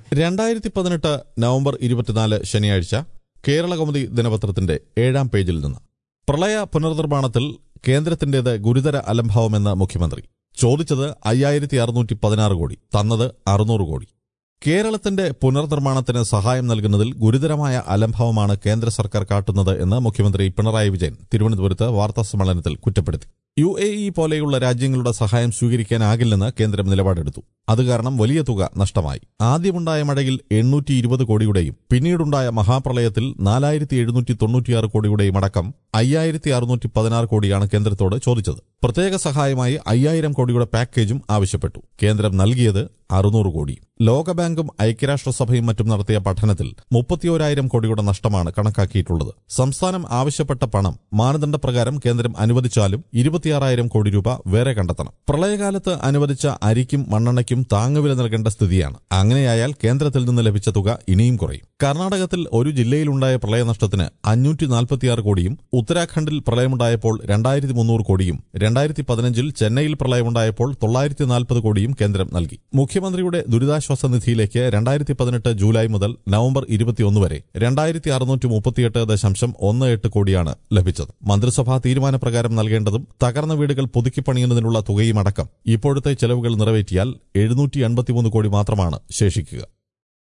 രണ്ടായിരത്തി പതിനെട്ട് നവംബർ ഇരുപത്തിനാല് ശനിയാഴ്ച കേരളകൗമുദി ദിനപത്രത്തിന്റെ ഏഴാം പേജിൽ നിന്ന് പ്രളയ പുനർനിർമ്മാണത്തിൽ കേന്ദ്രത്തിന്റേത് ഗുരുതര അലംഭാവമെന്ന് മുഖ്യമന്ത്രി ചോദിച്ചത് അയ്യായിരത്തി അറുന്നൂറ്റി പതിനാറ് കോടി തന്നത് അറുന്നൂറ് കോടി കേരളത്തിന്റെ പുനർനിർമ്മാണത്തിന് സഹായം നൽകുന്നതിൽ ഗുരുതരമായ അലംഭാവമാണ് കേന്ദ്ര സർക്കാർ കാട്ടുന്നത് എന്ന് മുഖ്യമന്ത്രി പിണറായി വിജയൻ തിരുവനന്തപുരത്ത് വാർത്താസമ്മേളനത്തിൽ കുറ്റപ്പെടുത്തി യു എ ഇ പോലെയുള്ള രാജ്യങ്ങളുടെ സഹായം സ്വീകരിക്കാനാകില്ലെന്ന് കേന്ദ്രം നിലപാടെടുത്തു അത് കാരണം വലിയ തുക നഷ്ടമായി ആദ്യമുണ്ടായ മഴയിൽ എണ്ണൂറ്റി ഇരുപത് കോടിയുടെയും പിന്നീടുണ്ടായ മഹാപ്രളയത്തിൽ നാലായിരത്തി എഴുന്നൂറ്റി തൊണ്ണൂറ്റിയാറ് കോടിയുടെയും അടക്കം അയ്യായിരത്തി അറുന്നൂറ്റി പതിനാറ് കോടിയാണ് കേന്ദ്രത്തോട് ചോദിച്ചത് പ്രത്യേക സഹായമായി അയ്യായിരം കോടിയുടെ പാക്കേജും ആവശ്യപ്പെട്ടു കേന്ദ്രം നൽകിയത് അറുന്നൂറ് കോടി ലോകബാങ്കും ഐക്യരാഷ്ട്രസഭയും മറ്റും നടത്തിയ പഠനത്തിൽ മുപ്പത്തിയോരായിരം കോടിയുടെ നഷ്ടമാണ് കണക്കാക്കിയിട്ടുള്ളത് സംസ്ഥാനം ആവശ്യപ്പെട്ട പണം മാനദണ്ഡപ്രകാരം കേന്ദ്രം അനുവദിച്ചാലും ഇരുപത്തിയാറായിരം കോടി രൂപ വേറെ കണ്ടെത്തണം പ്രളയകാലത്ത് അനുവദിച്ച അരിക്കും മണ്ണെണ്ണയ്ക്കും താങ്ങുവില നൽകേണ്ട സ്ഥിതിയാണ് അങ്ങനെയായാൽ കേന്ദ്രത്തിൽ നിന്ന് ലഭിച്ച തുക ഇനിയും കുറയും കർണാടകത്തിൽ ഒരു ജില്ലയിലുണ്ടായ പ്രളയനഷ്ടത്തിന് അഞ്ഞൂറ്റി നാൽപ്പത്തിയാറ് കോടിയും ഉത്തരാഖണ്ഡിൽ പ്രളയമുണ്ടായപ്പോൾ രണ്ടായിരത്തി മുന്നൂറ് കോടിയും രണ്ടായിരത്തി പതിനഞ്ചിൽ ചെന്നൈയിൽ പ്രളയമുണ്ടായപ്പോൾ തൊള്ളായിരത്തി നാൽപ്പത് കോടിയും കേന്ദ്രം നൽകി മുഖ്യമന്ത്രിയുടെ ദുരിതാശ്വാസ നിധിയിലേക്ക് രണ്ടായിരത്തി പതിനെട്ട് ജൂലൈ മുതൽ നവംബർ ഇരുപത്തിയൊന്ന് വരെ രണ്ടായിരത്തി അറുന്നൂറ്റി മുപ്പത്തിയെട്ട് ദശാംശം ഒന്ന് എട്ട് കോടിയാണ് ലഭിച്ചത് മന്ത്രിസഭാ തീരുമാനപ്രകാരം നൽകേണ്ടതും തകർന്ന വീടുകൾ പുതുക്കിപ്പണിയുന്നതിനുള്ള തുകയും അടക്കം ഇപ്പോഴത്തെ ചെലവുകൾ നിറവേറ്റിയാൽ എഴുന്നൂറ്റി എൺപത്തിമൂന്ന് കോടി മാത്രമാണ് ശേഷിക്കുക